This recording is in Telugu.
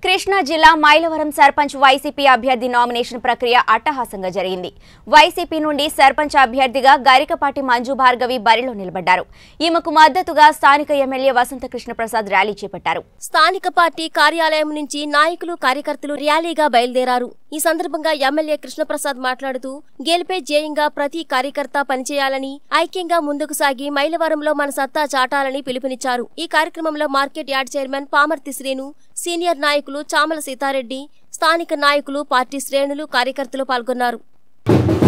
కృష్ణా జిల్లా మైలవరం సర్పంచ్ వైసీపీ అభ్యర్థి నామినేషన్ ప్రక్రియ అట్టహాసంగా జరిగింది వైసీపీ నుండి సర్పంచ్ అభ్యర్థిగా గరికపాటి మంజు భార్గవి బరిలో నిలబడ్డారు ఈమెకు మద్దతుగా స్థానిక ఎమ్మెల్యే వసంత కృష్ణప్రసాద్ ర్యాలీ చేపట్టారు స్థానిక పార్టీ కార్యాలయం నుంచి నాయకులు కార్యకర్తలు ర్యాలీగా బయలుదేరారు ఈ సందర్భంగా ఎమ్మెల్యే కృష్ణప్రసాద్ మాట్లాడుతూ గెలిపే ధ్యేయంగా ప్రతి కార్యకర్త పనిచేయాలని ఐక్యంగా ముందుకు సాగి మైలవరంలో మన సత్తా చాటాలని పిలుపునిచ్చారు ఈ కార్యక్రమంలో market yard chairman Pamarthi Srinu senior నాయకులు చామల సీతారెడ్డి స్థానిక నాయకులు పార్టీ శ్రేణులు కార్యకర్తలు పాల్గొన్నారు